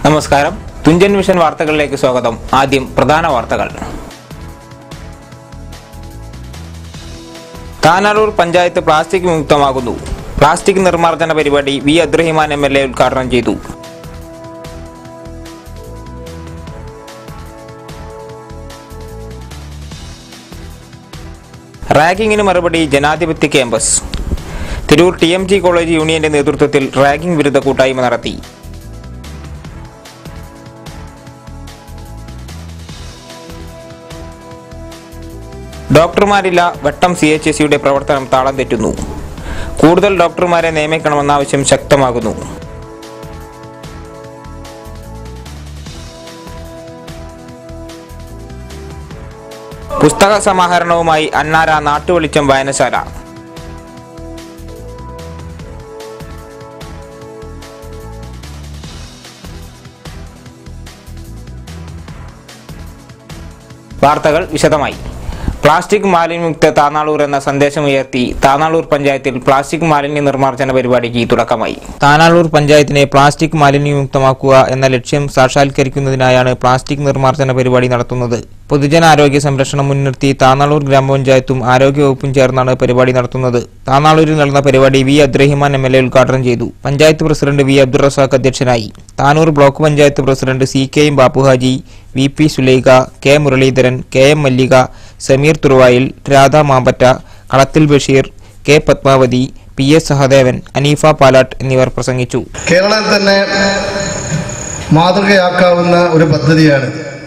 നമസ്കാരം തുഞ്ചൻ മിഷൻ വാർത്തകളിലേക്ക് സ്വാഗതം ആദ്യം പ്രധാന വാർത്തകൾ താനാളൂർ പഞ്ചായത്ത് പ്ലാസ്റ്റിക് മുക്തമാകുന്നു പ്ലാസ്റ്റിക് നിർമ്മാർജ്ജന പരിപാടി V Abdurahiman M L A ഉദ്ഘാടനം ചെയ്തു റാഗിങ്ങിന് മറുപടി ജനാധിപത്യ campus Tirur T M G college യൂണിയന്റെ നേതൃത്വത്തിൽ റാഗിംഗ് വിരുദ്ധ കൂട്ടായ്മ നടത്തി ഡോക്ടർമാരില്ല വട്ടം സി എച്ച് എസ് സിയുടെ പ്രവർത്തനം താളം തെറ്റുന്നു കൂടുതൽ ഡോക്ടർമാരെ നിയമിക്കണമെന്ന ആവശ്യം ശക്തമാകുന്നു പുസ്തക സമാഹരണവുമായി അന്നാര നാട്ടുവെളിച്ചം വായനശാല വാർത്തകൾ വിശദമായി പ്ലാസ്റ്റിക് മാലിന്യമുക്ത താനാളൂർ എന്ന സന്ദേശമുയർത്തി താനാളൂർ പഞ്ചായത്തിൽ പ്ലാസ്റ്റിക് മാലിന്യ നിർമ്മാർജ്ജന പരിപാടിക്ക് തുടക്കമായി താനാളൂർ പഞ്ചായത്തിനെ പ്ലാസ്റ്റിക് മാലിന്യമുക്തമാക്കുക എന്ന ലക്ഷ്യം സാക്ഷാത്കരിക്കുന്നതിനായാണ് പ്ലാസ്റ്റിക് നിർമ്മാർജ്ജന പരിപാടി നടത്തുന്നത് പൊതുജനാരോഗ്യ സംരക്ഷണം മുൻനിർത്തി താനാളൂർ ഗ്രാമപഞ്ചായത്തും ആരോഗ്യവകുപ്പും ചേർന്നാണ് പരിപാടി നടത്തുന്നത് താനാളൂരിൽ നടന്ന പരിപാടി V Abdurahiman M L A ഉദ്ഘാടനം ചെയ്തു പഞ്ചായത്ത് പ്രസിഡന്റ് വി അബ്ദുൾ റസാഖ് അധ്യക്ഷനായി Tanur block panchayat president C K M Bappuhaji V P Sulaikha K Muraleedharan K M Mallika Sameer Thuruvayil Radha Mampatta Kalathil Basheer K Padmavathi P S Sahadevan Aneefa Palatt എന്നിവർ പ്രസംഗിച്ചു കേരളം തന്നെ മാതൃകയാക്കാവുന്ന ഒരു പദ്ധതിയാണ്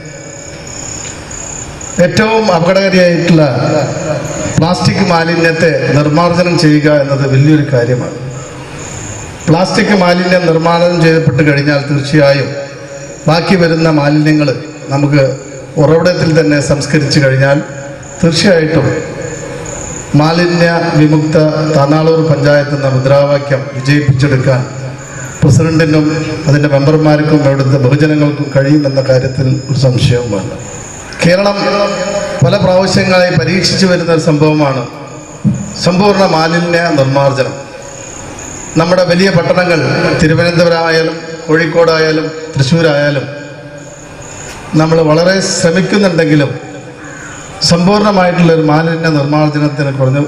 ഏറ്റവും അപകടകാരിയായിട്ടുള്ള പ്ലാസ്റ്റിക് മാലിന്യത്തെ നിർമ്മാർജ്ജനം ചെയ്യുക എന്നത് വലിയൊരു കാര്യമാണ് പ്ലാസ്റ്റിക് മാലിന്യം നിർമ്മാർജ്ജനം ചെയ്യപ്പെട്ട് കഴിഞ്ഞാൽ തീർച്ചയായും ബാക്കി വരുന്ന മാലിന്യങ്ങൾ നമുക്ക് ഉറവിടത്തിൽ തന്നെ സംസ്കരിച്ചു കഴിഞ്ഞാൽ തീർച്ചയായിട്ടും മാലിന്യ വിമുക്ത താനാളൂർ പഞ്ചായത്ത് എന്ന മുദ്രാവാക്യം വിജയിപ്പിച്ചെടുക്കാൻ പ്രസിഡന്റിനും അതിൻ്റെ മെമ്പർമാർക്കും അവിടുത്തെ ബഹുജനങ്ങൾക്കും കഴിയുമെന്ന കാര്യത്തിൽ ഒരു സംശയവും വേണ്ട കേരളം പല പ്രാവശ്യങ്ങളായി പരീക്ഷിച്ചു വരുന്ന ഒരു സംഭവമാണ് സമ്പൂർണ്ണ മാലിന്യ നിർമ്മാർജ്ജനം നമ്മുടെ വലിയ പട്ടണങ്ങൾ തിരുവനന്തപുരമായാലും കോഴിക്കോടായാലും തൃശ്ശൂരായാലും നമ്മൾ വളരെ ശ്രമിക്കുന്നുണ്ടെങ്കിലും സമ്പൂർണ്ണമായിട്ടുള്ള ഒരു മാലിന്യ നിർമ്മാർജ്ജനത്തിന് കുറഞ്ഞ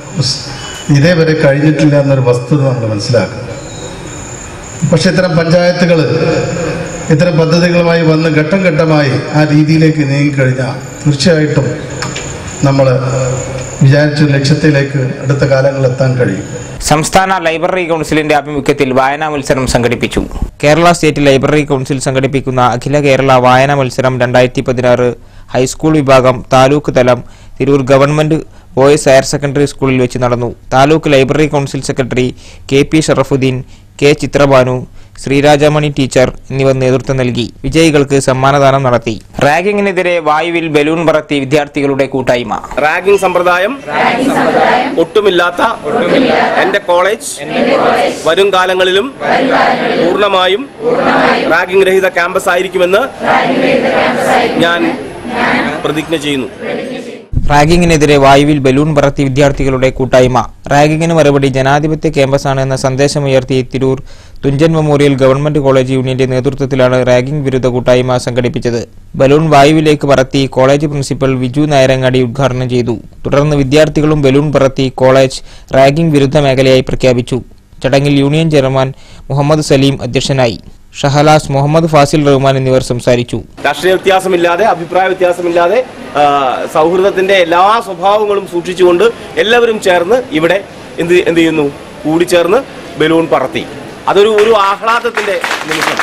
ഇതേവരെ കഴിഞ്ഞിട്ടില്ല എന്നൊരു വസ്തുത നമ്മൾ മനസ്സിലാക്കും പക്ഷെ ഇത്തരം പഞ്ചായത്തുകൾ ഇത്തരം പദ്ധതികളുമായി വന്ന് ഘട്ടം ഘട്ടമായി ആ രീതിയിലേക്ക് നീങ്ങിക്കഴിഞ്ഞാൽ തീർച്ചയായിട്ടും നമ്മൾ വിചാരിച്ച ലക്ഷ്യത്തിലേക്ക് അടുത്ത കാലങ്ങളിൽ എത്താൻ കഴിയും സംസ്ഥാന ലൈബ്രറി കൗൺസിലിന്റെ ആഭിമുഖ്യത്തിൽ വായനാ മത്സരം സംഘടിപ്പിച്ചു കേരള സ്റ്റേറ്റ് ലൈബ്രറി കൗൺസിൽ സംഘടിപ്പിക്കുന്ന അഖില കേരള വായനാ മത്സരം രണ്ടായിരത്തി പതിനാറ് ഹൈസ്കൂൾ വിഭാഗം താലൂക്ക് തലം Tirur government boys higher secondary സ്കൂളിൽ വെച്ച് നടന്നു taluk library council secretary K P Sharafuddin K Chithrabhanu Sreerajamani teacher എന്നിവർ നേതൃത്വം നൽകി വിജയികൾക്ക് സമ്മാനദാനം നടത്തി റാഗിങ്ങിനെതിരെ വായുവിൽ ബലൂൺ പറത്തി വിദ്യാർത്ഥികളുടെ കൂട്ടായ്മ റാഗിംഗ് സമ്പ്രദായം ഒട്ടുമില്ലാത്ത എന്റെ കോളേജ് വരും കാലങ്ങളിലും പൂർണ്ണമായും റാഗിംഗ് രഹിത ക്യാമ്പസ് ആയിരിക്കുമെന്ന് ഞാൻ പ്രതിജ്ഞ ചെയ്യുന്നു റാഗിങ്ങിനെതിരെ വായുവിൽ ബലൂൺ പറത്തി വിദ്യാർത്ഥികളുടെ കൂട്ടായ്മ റാഗിങ്ങിന് മറുപടി ജനാധിപത്യ ക്യാമ്പസാണ് എന്ന സന്ദേശമുയർത്തി Tirur Thunchan memorial government college യൂണിയന്റെ നേതൃത്വത്തിലാണ് റാഗിംഗ് വിരുദ്ധ കൂട്ടായ്മ സംഘടിപ്പിച്ചത് ബലൂൺ വായുവിലേക്ക് പറത്തി കോളേജ് പ്രിൻസിപ്പൽ വിജു നായരങ്ങാടി ഉദ്ഘാടനം ചെയ്തു തുടർന്ന് വിദ്യാർത്ഥികളും ബലൂൺ പറത്തി കോളേജ് റാഗിംഗ് വിരുദ്ധ മേഖലയായി പ്രഖ്യാപിച്ചു ചടങ്ങിൽ യൂണിയൻ ചെയർമാൻ മുഹമ്മദ് സലീം അധ്യക്ഷനായി ഷഹലാസ് മുഹമ്മദ് ഫാസിൽ റഹ്മാൻ എന്നിവർ സംസാരിച്ചു രാഷ്ട്രീയ വ്യത്യാസമില്ലാതെ അഭിപ്രായ വ്യത്യാസമില്ലാതെ ആ, സൗഹൃദത്തിന്റെ എല്ലാ സ്വഭാവങ്ങളും സൂക്ഷിച്ചുകൊണ്ട് എല്ലാവരും ചേർന്ന് ഇവിടെ എന്ത് എന്ത് ചെയ്യുന്നു കൂടിച്ചേർന്ന് ബലൂൺ പറത്തി അതൊരു ഒരു ആഹ്ലാദത്തിന്റെ നിമിഷം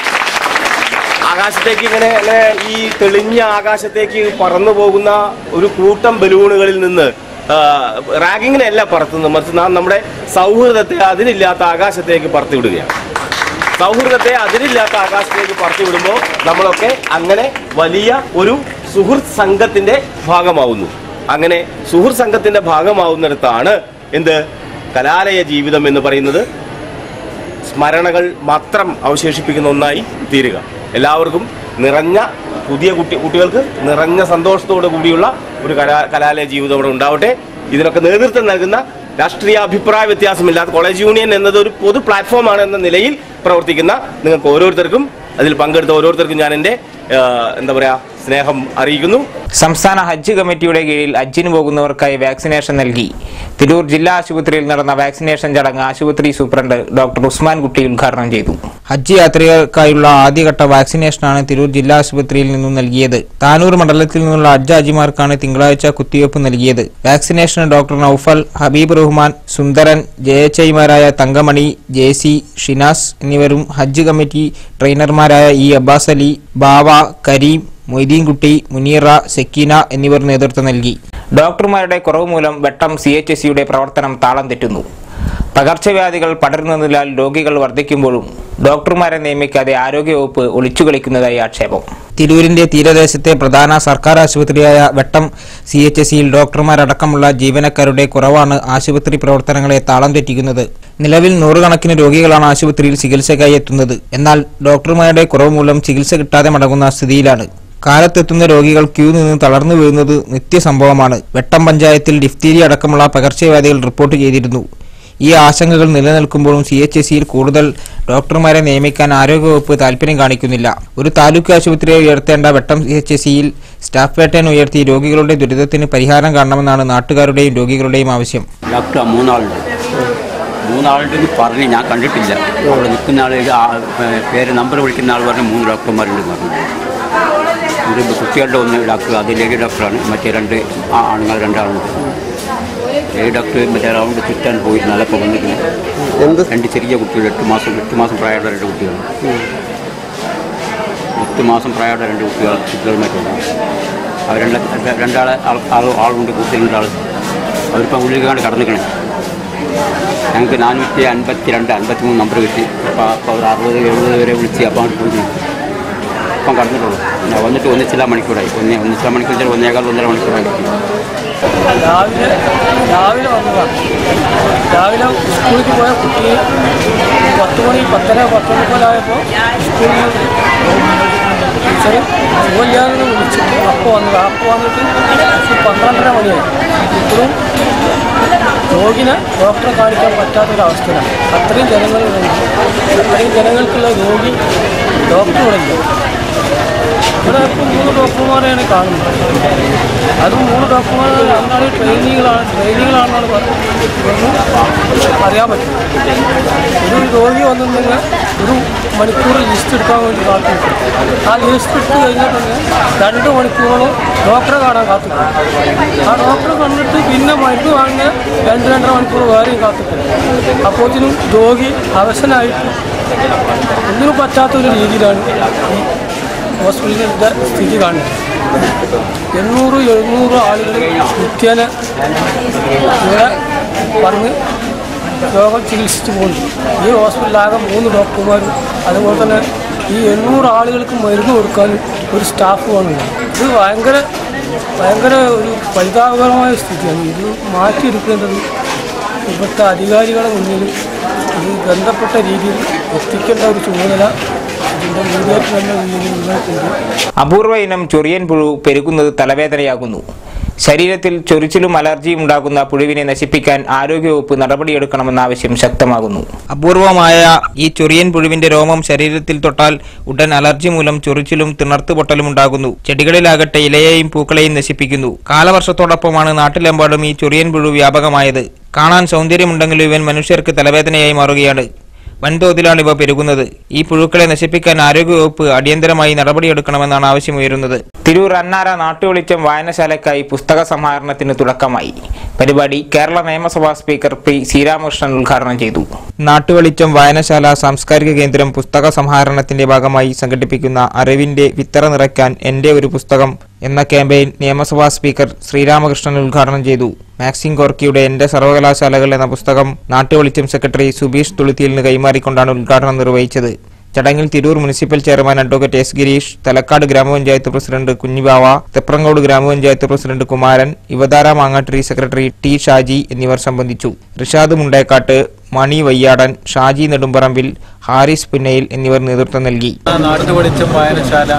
ആകാശത്തേക്ക് ഇങ്ങനെ ഇങ്ങനെ ഈ തെളിഞ്ഞ ആകാശത്തേക്ക് പറന്നു പോകുന്ന ഒരു കൂട്ടം ബലൂണുകളിൽ നിന്ന് ആ, റാഗിങ്ങിനെയല്ല പറത്തുന്നത് മറിച്ച് നാം നമ്മുടെ സൗഹൃദത്തെ അതിനില്ലാത്ത ആകാശത്തേക്ക് പറത്തി വിടുകയാണ് സൗഹൃദത്തെ അതിരില്ലാത്ത ആകാശത്തേക്ക് പറത്തി വിടുമ്പോൾ നമ്മളൊക്കെ അങ്ങനെ വലിയ ഒരു സുഹൃത്ത് സംഘത്തിന്റെ ഭാഗമാവുന്നു അങ്ങനെ സുഹൃത്ത് സംഘത്തിന്റെ ഭാഗമാവുന്നിടത്താണ് എന്ത് കലാലയ ജീവിതം എന്ന് പറയുന്നത് സ്മരണകൾ മാത്രം അവശേഷിപ്പിക്കുന്ന ഒന്നായി തീരുക എല്ലാവർക്കും നിറഞ്ഞ പുതിയ കുട്ടി കുട്ടികൾക്ക് നിറഞ്ഞ സന്തോഷത്തോടു കൂടിയുള്ള ഒരു കലാ കലാലയ ജീവിതം ഇവിടെ ഉണ്ടാവട്ടെ ഇതിനൊക്കെ നേതൃത്വം നൽകുന്ന രാഷ്ട്രീയ അഭിപ്രായ വ്യത്യാസമില്ലാത്ത കോളേജ് യൂണിയൻ എന്നത് ഒരു പൊതു പ്ലാറ്റ്ഫോമാണ് എന്ന നിലയിൽ പ്രവർത്തിക്കുന്ന നിങ്ങൾക്ക് ഓരോരുത്തർക്കും അതിൽ പങ്കെടുത്ത ഓരോരുത്തർക്കും ഞാൻ എൻ്റെ ആ, എന്താ പറയുക സ്നേഹം അറിയിക്കുന്നു സംസ്ഥാന ഹജ്ജ് കമ്മിറ്റിയുടെ കീഴിൽ ഹജ്ജിന് പോകുന്നവർക്കായി വാക്സിനേഷൻ നൽകി തിരൂർ ജില്ലാ ആശുപത്രിയിൽ നടന്ന വാക്സിനേഷൻ ചടങ്ങ് ആശുപത്രി സൂപ്രണ്ട് ഡോക്ടർ ഉസ്മാൻ കുട്ടി ഉദ്ഘാടനം ചെയ്തു ഹജ്ജ് യാത്രികർക്കായുള്ള ആദ്യഘട്ട വാക്സിനേഷനാണ് തിരൂർ ജില്ലാ ആശുപത്രിയിൽ നിന്നും നൽകിയത് താനൂർ മണ്ഡലത്തിൽ നിന്നുള്ള ഹജ്ജ് ഹാജിമാർക്കാണ് തിങ്കളാഴ്ച കുത്തിവയ്പ് നൽകിയത് വാക്സിനേഷന് ഡോക്ടർ നൌഫൽ ഹബീബ് റഹ്മാൻ സുന്ദരൻ ജയച്ചൈമാരായ തങ്കമണി ജെസി ഷിനാസ് എന്നിവരും ഹജ്ജ് കമ്മിറ്റി ട്രെയിനർമാരായ ഇ അബ്ബാസ് അലി ബാവ കരീം മൊയ്തീൻകുട്ടി മുനീറ സെക്കീന എന്നിവർ നേതൃത്വം നൽകി ഡോക്ടർമാരുടെ കുറവ് മൂലം വെട്ടം സി എച്ച് എസ് സിയുടെ പ്രവർത്തനം താളം തെറ്റുന്നു പകർച്ചവ്യാധികൾ പടരുന്നതിനാൽ രോഗികൾ വർദ്ധിക്കുമ്പോഴും ഡോക്ടർമാരെ നിയമിക്കാതെ ആരോഗ്യവകുപ്പ് ഒളിച്ചുകളിക്കുന്നതായി ആക്ഷേപം തിരൂരിന്റെ തീരദേശത്തെ പ്രധാന സർക്കാർ ആശുപത്രിയായ വെട്ടം സി എച്ച് എസ് സിയിൽ ഡോക്ടർമാരടക്കമുള്ള ജീവനക്കാരുടെ കുറവാണ് ആശുപത്രി പ്രവർത്തനങ്ങളെ താളം തെറ്റിക്കുന്നത് നിലവിൽ നൂറുകണക്കിന് രോഗികളാണ് ആശുപത്രിയിൽ ചികിത്സയ്ക്കായി എത്തുന്നത് എന്നാൽ ഡോക്ടർമാരുടെ കുറവ് മൂലം ചികിത്സ കിട്ടാതെ മടങ്ങുന്ന സ്ഥിതിയിലാണ് കാലത്തെത്തുന്ന രോഗികൾ ക്യൂ നിന്ന് തളർന്നു വീഴുന്നത് നിത്യസംഭവമാണ് വെട്ടം പഞ്ചായത്തിൽ ഡിഫ്തീരിയ അടക്കമുള്ള പകർച്ചവ്യാധികൾ റിപ്പോർട്ട് ചെയ്തിരുന്നു ഈ ആശങ്കകൾ നിലനിൽക്കുമ്പോഴും സി എച്ച് എസ് സിയിൽ കൂടുതൽ ഡോക്ടർമാരെ നിയമിക്കാൻ ആരോഗ്യവകുപ്പ് താൽപര്യം കാണിക്കുന്നില്ല ഒരു താലൂക്ക് ആശുപത്രിയെ ഉയർത്തേണ്ട വെട്ടം സി എച്ച് എസ് സിയിൽ സ്റ്റാഫ് പേട്ടേൺ ഉയർത്തി രോഗികളുടെ ദുരിതത്തിന് പരിഹാരം കാണണമെന്നാണ് നാട്ടുകാരുടെയും രോഗികളുടെയും ആവശ്യം ഡോക്ടർ മൂന്നാളുണ്ട് മൂന്നാളുണ്ടെന്ന് പറഞ്ഞ് ഞാൻ കണ്ടിട്ടില്ല അവിടെ നിൽക്കുന്ന ആൾ ആ, പേ- പേര് നമ്പർ വിളിക്കുന്ന ആൾ പറഞ്ഞ് മൂന്ന് ഡോക്ടർമാരുണ്ടെന്ന് പറഞ്ഞു ഒരു കുട്ടികളുടെ ഒന്ന് ഡോക്ടർ അത് ലേഡി ഡോക്ടറാണ് മറ്റേ രണ്ട് ആ- ആണുങ്ങൾ രണ്ടാളുണ്ട് ലേഡി ഡോക്ടർ മറ്റേ റൗണ്ട് ചുറ്റാൻ പോയി നല്ല ഇപ്പോൾ വന്നിട്ടുണ്ട് എന്ത് രണ്ട് ചെറിയ കുട്ടികൾ എട്ട് മാസം എട്ട് മാസം പ്രായമുള്ള രണ്ട് കുട്ടികൾ എട്ട് മാസം പ്രായമുള്ള രണ്ട് കുട്ടികൾ കുട്ടികളുമായിട്ടുണ്ട് അവർ രണ്ട് രണ്ടാളെ ആൾ- ആൾ ആളുണ്ട് കൂടുതൽ രണ്ടാൾ അവരിപ്പം ഉള്ളിലേക്കാണ്ട് കടന്നിക്കണേ ഞങ്ങൾക്ക് നാനൂറ്റി അൻപത്തി രണ്ട് അൻപത്തി മൂന്ന് നമ്പർ കിട്ടി അപ്പോൾ അപ്പോൾ ഒരു അറുപത് എഴുപത് വരെ വിളിച്ച് അപ്പോൾ അങ്ങോട്ട് പോയി ഇപ്പം കടന്നിട്ടുള്ളൂ ഞാൻ വന്നിട്ട് ഒന്നിച്ചില്ല മണിക്കൂറായി ഒന്നേ ഒന്നിച്ചില്ല മണിക്കൂർ വെച്ചാൽ ഒന്നേകാൽ ഒന്നര മണിക്കൂറായി രാവിലെ രാവിലെ വന്നതാണ് രാവിലെ സ്കൂളിൽ പോയ കുട്ടി പത്ത് മണി പത്തര പത്ത് മുപ്പതായപ്പോൾ സ്കൂളിൽ ടീച്ചർ സുഖമില്ലാതെ വിളിച്ചിട്ട് അപ്പോൾ വന്നത് അപ്പോൾ വന്നിട്ട് ഒരു പന്ത്രണ്ടര മണിയായി ഇപ്പോഴും രോഗിനെ ഡോക്ടറെ കാണിക്കാൻ പറ്റാത്തൊരവസ്ഥയിലാണ് അത്രയും ജനങ്ങൾ അത്രയും ജനങ്ങൾക്കുള്ള രോഗി ഡോക്ടറുകളില്ല ഇവിടെ ഇപ്പം മൂന്ന് ഡോക്ടർമാരെയാണ് കാണുന്നത് അതും മൂന്ന് ഡോക്ടർമാർ രണ്ടാൾ ട്രെയിനികളാണ് ട്രെയിനികളാണെന്നാണ് പറഞ്ഞത് ഇതൊന്നും അറിയാൻ പറ്റും ഒരു രോഗി വന്നിട്ടുണ്ടെങ്കിൽ ഒരു മണിക്കൂർ ലിസ്റ്റ് എടുക്കാൻ വേണ്ടി കാത്തിരിക്കും ആ ലിസ്റ്റ് എടുത്ത് കഴിഞ്ഞാൽ തന്നെ രണ്ട് മണിക്കൂറോളം ഡോക്ടറെ കാണാൻ കാത്തിരിക്കും ആ ഡോക്ടറെ കണ്ടിട്ട് പിന്നെ മരുന്ന് വാങ്ങിയ രണ്ട് രണ്ടര മണിക്കൂർ വേറെയും കാത്തിരിക്കും അപ്പോഴത്തേനും രോഗി അവശനായിട്ട് ഒന്നിനും പറ്റാത്തൊരു രീതിയിലാണ് ഈ ഹോസ്പിറ്റലിൻ്റെ സ്ഥിതി കാണുന്നത് എണ്ണൂറ് എഴുന്നൂറ് ആളുകൾ നിത്യേന ഇവിടെ വന്ന് രോഗം ചികിത്സിച്ച് പോകുന്നു ഈ ഹോസ്പിറ്റലിലാകെ മൂന്ന് ഡോക്ടർമാരും അതുപോലെ തന്നെ ഈ എണ്ണൂറ് ആളുകൾക്ക് മരുന്ന് കൊടുക്കാനും ഒരു സ്റ്റാഫ് വേണം ഇത് ഭയങ്കര ഭയങ്കര ഒരു പരിതാപകരമായ സ്ഥിതിയാണ് ഇത് മാറ്റിയെടുക്കേണ്ടത് ഇവിടുത്തെ അധികാരികളെ മുന്നിൽ ഇത് ബന്ധപ്പെട്ട രീതിയിൽ എത്തിക്കേണ്ട ഒരു ചുമതല ഇതിൻ്റെ മീഡിയറ്റ് എന്ന രീതിയിൽ നിങ്ങൾക്കുണ്ട് അപൂർവ ഇനം ചൊറിയൻ പുഴു പെരുകുന്നത് തലവേദനയാകുന്നു ശരീരത്തിൽ ചൊറിച്ചിലും അലർജിയും ഉണ്ടാകുന്ന പുഴുവിനെ നശിപ്പിക്കാൻ ആരോഗ്യവകുപ്പ് നടപടിയെടുക്കണമെന്ന ആവശ്യം ശക്തമാകുന്നു അപൂർവമായ ഈ ചൊറിയൻ പുഴുവിന്റെ രോമം ശരീരത്തിൽ തൊട്ടാൽ ഉടൻ അലർജി മൂലം ചൊറിച്ചിലും തിണർത്ത് പൊട്ടലും ഉണ്ടാകുന്നു ചെടികളിലാകട്ടെ ഇലയെയും പൂക്കളെയും നശിപ്പിക്കുന്നു കാലവർഷത്തോടൊപ്പമാണ് നാട്ടിലെമ്പാടും ഈ ചൊറിയൻ പുഴു വ്യാപകമായത് കാണാൻ സൗന്ദര്യമുണ്ടെങ്കിലും ഇവൻ മനുഷ്യർക്ക് തലവേദനയായി മാറുകയാണ് വൻതോതിലാണ് ഇവ പെരുകുന്നത് ഈ പുഴുക്കളെ നശിപ്പിക്കാൻ ആരോഗ്യവകുപ്പ് അടിയന്തരമായി നടപടിയെടുക്കണമെന്നാണ് ആവശ്യമുയരുന്നത് തിരൂർ അന്നാര നാട്ടുവെളിച്ചം വായനശാലയ്ക്കായി പുസ്തക സമാഹരണത്തിന് തുടക്കമായി പരിപാടി കേരള നിയമസഭാ സ്പീക്കർ പി ശ്രീരാമകൃഷ്ണൻ ഉദ്ഘാടനം ചെയ്തു നാട്ടുവെളിച്ചം വായനശാല സാംസ്കാരിക കേന്ദ്രം പുസ്തക സമാഹരണത്തിന്റെ ഭാഗമായി സംഘടിപ്പിക്കുന്ന അറിവിന്റെ വിത്തറ നിറയ്ക്കാൻ എന്റെ ഒരു പുസ്തകം എന്ന ക്യാമ്പയിൻ നിയമസഭാ സ്പീക്കർ ശ്രീരാമകൃഷ്ണൻ ഉദ്ഘാടനം ചെയ്തു മാക്സിം ഗോർക്കിയുടെ എന്റെ സർവകലാശാലകൾ എന്ന പുസ്തകം നാട്ടുവെളിച്ചം സെക്രട്ടറി സുബീഷ് തുളുത്തിയിലിന് കൈമാറിക്കൊണ്ടാണ് ഉദ്ഘാടനം നിർവഹിച്ചത് ചടങ്ങിൽ Tirur municipal chairman advocate S Girish Thalakkad grama panchayat president Kunhibava Theprangode grama panchayat president Kumaran Yuvathara Mangattiri secretary T Shaji എന്നിവർ സംബന്ധിച്ചു റിഷാദ് മുണ്ടേക്കാട്ട് മണി വയ്യാടൻ ഷാജി നെടുമ്പറമ്പിൽ ഹാരിസ് പുന്നയിൽ എന്നിവർ നേതൃത്വം നൽകി നാട്ടു വെളിച്ചം വായനശാല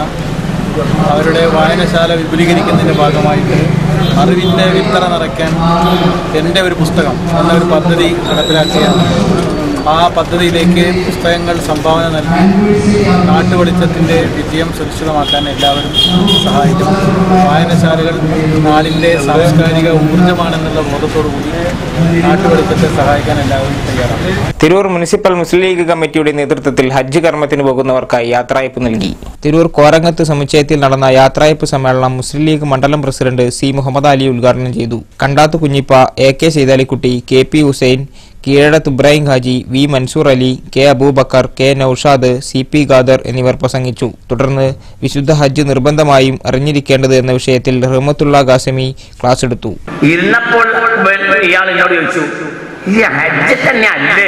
അവരുടെ വായനശാല വിപുലീകരിക്കുന്നതിൻ്റെ ഭാഗമായിട്ട് അറിവിൻ്റെ വിത്തറ നിറയ്ക്കാൻ എൻ്റെ ഒരു പുസ്തകം എന്ന ഒരു പദ്ധതി നടപ്പിലാക്കിയ ആ പദ്ധതിയിലേക്ക് പുസ്തകങ്ങൾ സംഭാവന നൽകി നാട്ടുവെളിച്ചത്തിൻ്റെ വിജയം സുരക്ഷിതമാക്കാൻ എല്ലാവരും സഹായിക്കണം വായനശാലകൾ നാടിൻ്റെ സാംസ്കാരിക ഊർജ്ജമാണെന്നുള്ള ബോധത്തോടുകൂടി നാട്ടുവെളിച്ചത്തെ സഹായിക്കാൻ എല്ലാവരും തയ്യാറാണ് തിരൂർ മുനിസിപ്പൽ മുസ്ലിം ലീഗ് കമ്മിറ്റിയുടെ നേതൃത്വത്തിൽ ഹജ്ജ് കർമ്മത്തിന് പോകുന്നവർക്കായി യാത്രയപ്പ് നൽകി തിരൂർ കോരങ്ങത്ത് സമുച്ചയത്തിൽ നടന്ന യാത്രയപ്പ് സമ്മേളനം മുസ്ലിം ലീഗ് മണ്ഡലം പ്രസിഡന്റ് സി മുഹമ്മദ് അലി ഉദ്ഘാടനം ചെയ്തു Kandath Kunhippa A K Saithalikutty K P Hussain Keezhadath Ibrahim Haji V Mansoor Ali K Abubakar K Noushad C P Khader എന്നിവർ പ്രസംഗിച്ചു തുടർന്ന് വിശുദ്ധ ഹജ്ജ് നിർബന്ധമായും അറിഞ്ഞിരിക്കേണ്ടത് എന്ന വിഷയത്തിൽ റഹ്മത്തുള്ള ഖാസമി ക്ലാസ് എടുത്തു ഇരുന്നപ്പോൾ ഇയാൾ എന്നോട് ചോദിച്ചു ഈ ഹജ്ജ് തന്നെ അല്ലേ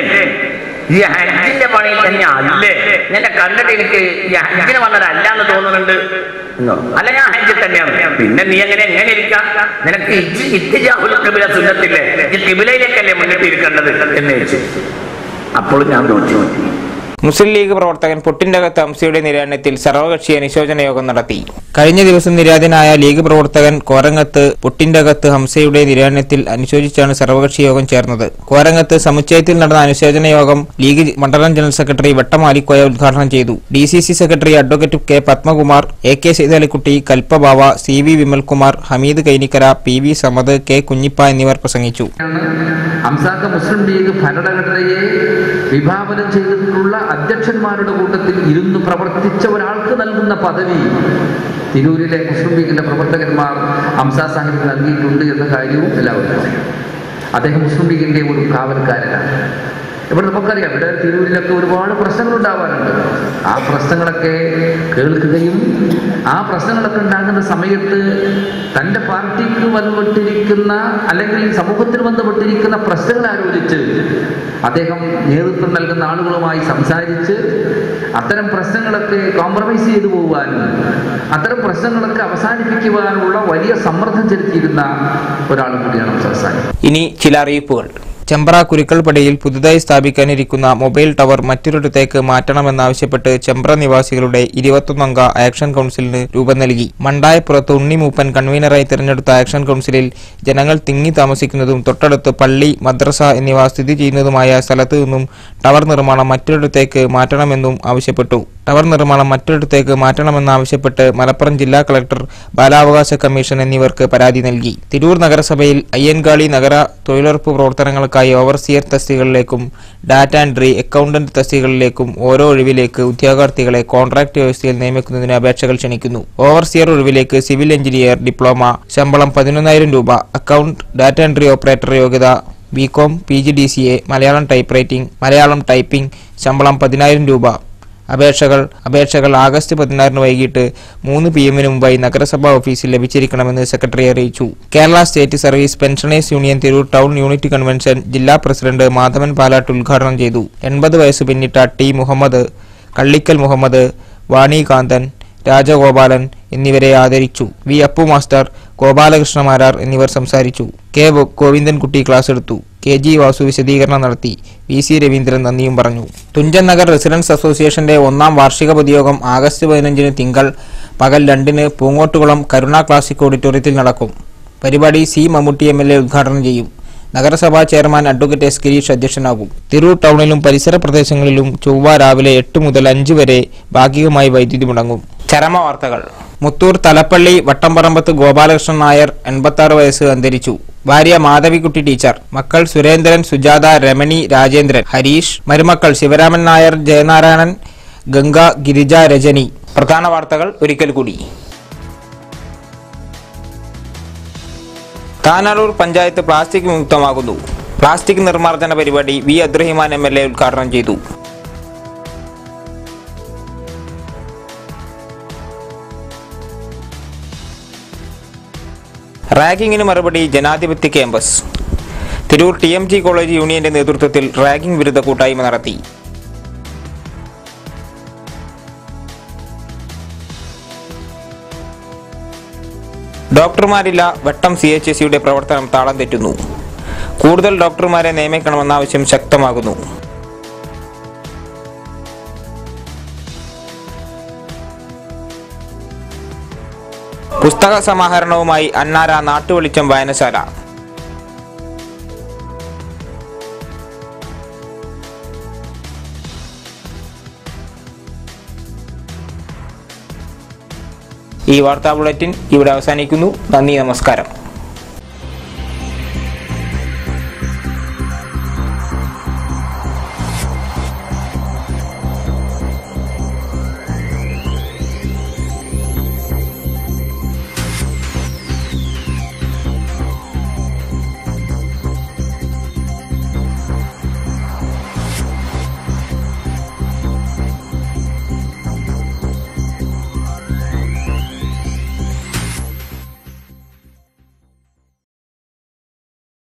ഈ ഹജ്ജിന്റെ പണി തന്നെ അല്ലേ നിന്നെ കണ്ടിട്ട് എനിക്ക് ഈ ഹജ്ജിന് വന്നതല്ല എന്ന് തോന്നുന്നുണ്ട് എന്നോ അല്ല ഞാൻ ഹജ്ജ് തന്നെയാണ് പിന്നെ നീ എങ്ങനെ എങ്ങനെ ഇരിക്കാം നിനക്ക് ഇജ്ജ് ഇത്തിജാഹുൽ കിബില സുന്നത്തില്ലേ ഈ കിബിലയിലേക്കല്ലേ മുന്നിട്ട് ഇരിക്കേണ്ടത് എന്ന് ചോദിച്ചു അപ്പോൾ ഞാൻ തോറ്റു മുസ്ലിം ലീഗ് പ്രവർത്തകൻ പൊട്ടിൻ്റകത്ത് അംസയുടെ നിര്യാണത്തിൽ സർവകക്ഷി അനുശോചന യോഗം നടത്തി കഴിഞ്ഞ ദിവസം നിര്യാതനായ ലീഗ് പ്രവർത്തകൻ കോരങ്ങത്ത് പൊട്ടിൻ്റകത്ത് ഹംസയുടെ നിര്യാണത്തിൽ അനുശോചിച്ചാണ് സർവകക്ഷി യോഗം ചേർന്നത് കോരങ്ങത്ത് സമുച്ചയത്തിൽ നടന്ന അനുശോചന യോഗം ലീഗ് മണ്ഡലം ജനറൽ സെക്രട്ടറി വട്ടമാലിക്കോയ ഉദ്ഘാടനം ചെയ്തു D C C secretary advocate K Padmakumar A K Saithalikutty Kalpabava C V Vimalkumar Hameed Kainikkara P V Samad K Kunhippa എന്നിവർ പ്രസംഗിച്ചു ഹംസാക്ക മുസ്ലിം ലീഗ് ഭരണഘടനയെ വിഭാവനം ചെയ്തിട്ടുള്ള അധ്യക്ഷന്മാരുടെ കൂട്ടത്തിൽ ഇരുന്ന് പ്രവർത്തിച്ച ഒരാൾക്ക് നൽകുന്ന പദവി തിരൂരിലെ മുസ്ലിം ലീഗിന്റെ പ്രവർത്തകന്മാർ ഹംസ സാഹിബ് നൽകിയിട്ടുണ്ട് എന്ന കാര്യവും എല്ലാവർക്കും അറിയാം അദ്ദേഹം മുസ്ലിം ലീഗിന്റെ ഒരു കാവൽക്കാരനാണ് ഇവിടെ നമുക്കറിയാം ഇവിടെ തിരൂരിലൊക്കെ ഒരുപാട് പ്രശ്നങ്ങൾ ഉണ്ടാവാറുണ്ട് ആ പ്രശ്നങ്ങളൊക്കെ കേൾക്കുകയും ആ പ്രശ്നങ്ങളൊക്കെ ഉണ്ടാകുന്ന സമയത്ത് തൻ്റെ പാർട്ടിക്ക് വന്നുപെട്ടിരിക്കുന്ന അല്ലെങ്കിൽ സമൂഹത്തിന് വന്നുപെട്ടിരിക്കുന്ന പ്രശ്നങ്ങൾ ആലോചിച്ച് അദ്ദേഹം നേതൃത്വം നൽകുന്ന ആളുകളുമായി സംസാരിച്ച് അത്തരം പ്രശ്നങ്ങളൊക്കെ കോംപ്രമൈസ് ചെയ്തു പോകുവാനും അത്തരം പ്രശ്നങ്ങളൊക്കെ അവസാനിപ്പിക്കുവാനുള്ള വലിയ സമ്മർദ്ദം ചെലുത്തിയിരുന്ന ഒരാൾ കൂടിയാണ് സംസാരം ഇനി ചില അറിയിപ്പുകൾ ചെമ്പ്ര കുരുക്കൾപടിയിൽ പുതുതായി സ്ഥാപിക്കാനിരിക്കുന്ന മൊബൈൽ ടവർ മറ്റൊരിടത്തേക്ക് മാറ്റണമെന്നാവശ്യപ്പെട്ട് ചെമ്പ്ര നിവാസികളുടെ ഇരുപത്തൊന്നംഗ ആക്ഷൻ കൗൺസിലിന് രൂപം നൽകി മണ്ടായപ്പുറത്ത് ഉണ്ണിമൂപ്പൻ കൺവീനറായി തിരഞ്ഞെടുത്ത ആക്ഷൻ കൗൺസിലിൽ ജനങ്ങൾ തിങ്ങി താമസിക്കുന്നതും തൊട്ടടുത്ത് പള്ളി മദ്രസ എന്നിവ സ്ഥിതി ചെയ്യുന്നതുമായ സ്ഥലത്തു നിന്നും ടവർ നിർമ്മാണം മറ്റൊരിടത്തേക്ക് മാറ്റണമെന്നും ആവശ്യപ്പെട്ടു ടവർ നിർമ്മാണം മറ്റൊരിടത്തേക്ക് മാറ്റണമെന്നാവശ്യപ്പെട്ട് മലപ്പുറം ജില്ലാ കളക്ടർ ബാലാവകാശ കമ്മീഷൻ എന്നിവർക്ക് പരാതി നൽകി തിരൂർ നഗരസഭയിൽ അയ്യൻകാളി നഗര തൊഴിലുറപ്പ് പ്രവർത്തനങ്ങൾക്കായി ഓവർസിയർ തസ്തികകളിലേക്കും ഡാറ്റ എൻട്രി അക്കൗണ്ടന്റ് തസ്തികകളിലേക്കും ഓരോ ഒഴിവിലേക്ക് ഉദ്യോഗാർത്ഥികളെ കോൺട്രാക്ട് വ്യവസ്ഥയിൽ നിയമിക്കുന്നതിന് അപേക്ഷകൾ ക്ഷണിക്കുന്നു ഓവർസിയർ ഒഴിവിലേക്ക് സിവിൽ എഞ്ചിനീയർ ഡിപ്ലോമ ശമ്പളം പതിനൊന്നായിരം രൂപ അക്കൗണ്ട് ഡാറ്റ എൻട്രി ഓപ്പറേറ്റർ യോഗ്യത BCom P G D C A Malayalam type writing Malayalam typing ശമ്പളം പതിനായിരം രൂപ അപേക്ഷകൾ അപേക്ഷകൾ ആഗസ്റ്റ് പതിനാറിന് വൈകിട്ട് മൂന്ന് പി എമ്മിന് മുമ്പായി നഗരസഭാ ഓഫീസിൽ ലഭിച്ചിരിക്കണമെന്ന് സെക്രട്ടറി അറിയിച്ചു Kerala state service pensioners union Tirur town unit convention ജില്ലാ പ്രസിഡന്റ് മാധവൻ പാലാട്ട് ഉദ്ഘാടനം ചെയ്തു എൺപത് വയസ്സ് പിന്നിട്ട ടി മുഹമ്മദ് കള്ളിക്കൽ മുഹമ്മദ് വാണികാന്തൻ രാജഗോപാലൻ എന്നിവരെ ആദരിച്ചു വി അപ്പു മാസ്റ്റർ ഗോപാലകൃഷ്ണ മാരാർ എന്നിവർ സംസാരിച്ചു കെ ഗോ- ഗോവിന്ദൻകുട്ടി ക്ലാസ് എടുത്തു കെ ജി വാസു വിശദീകരണം നടത്തി വി സി രവീന്ദ്രൻ നന്ദിയും പറഞ്ഞു തുഞ്ചൻ നഗർ റെസിഡൻസ് അസോസിയേഷന്റെ ഒന്നാം വാർഷിക പൊതുയോഗം ആഗസ്റ്റ് പതിനഞ്ചിന് തിങ്കൾ പകൽ രണ്ടിന് പൂങ്ങോട്ടുകുളം കരുണ ക്ലാസിക് ഓഡിറ്റോറിയത്തിൽ നടക്കും പരിപാടി C Mammootty M L A ഉദ്ഘാടനം ചെയ്യും നഗരസഭാ ചെയർമാൻ അഡ്വക്കേറ്റ് എസ് ഗിരീഷ് അധ്യക്ഷനാകും തിരൂർ ടൗണിലും പരിസര പ്രദേശങ്ങളിലും ചൊവ്വ രാവിലെ എട്ട് മുതൽ അഞ്ച് വരെ ഭാഗികമായി വൈദ്യുതി മുടങ്ങും ചരമ വാർത്തകൾ മുത്തൂർ തലപ്പള്ളി വട്ടംപറമ്പത്ത് ഗോപാലകൃഷ്ണൻ നായർ എൺപത്തി വയസ്സ് അന്തരിച്ചു ഭാര്യ മാധവിക്കുട്ടി ടീച്ചർ മക്കൾ സുരേന്ദ്രൻ സുജാത രമണി രാജേന്ദ്രൻ ഹരീഷ് മരുമക്കൾ ശിവരാമൻ നായർ ജയനാരായണൻ ഗംഗ ഗിരിജ രജനി പ്രധാന വാർത്തകൾ ഒരിക്കൽ കൂടി താനാളൂർ പഞ്ചായത്ത് പ്ലാസ്റ്റിക് മുക്തമാകുന്നു പ്ലാസ്റ്റിക് നിർമ്മാർജ്ജന പരിപാടി V Abdurahiman M L A ഉദ്ഘാടനം ചെയ്തു റാഗിങ്ങിന് മറുപടി ജനാധിപത്യ campus Tirur T M G college യൂണിയന്റെ നേതൃത്വത്തിൽ റാഗിംഗ് വിരുദ്ധ കൂട്ടായ്മ നടത്തി ഡോക്ടർമാരില്ല വട്ടം സി എച്ച് എസ് സിയുടെ പ്രവർത്തനം താളം തെറ്റുന്നു കൂടുതൽ ഡോക്ടർമാരെ നിയമിക്കണമെന്ന ആവശ്യം ശക്തമാകുന്നു പുസ്തക സമാഹരണവുമായി അന്നാര നാട്ടുവെളിച്ചം വായനശാല ഈ വാർത്താ ബുള്ളറ്റിൻ ഇവിടെ അവസാനിക്കുന്നു നന്ദി നമസ്കാരം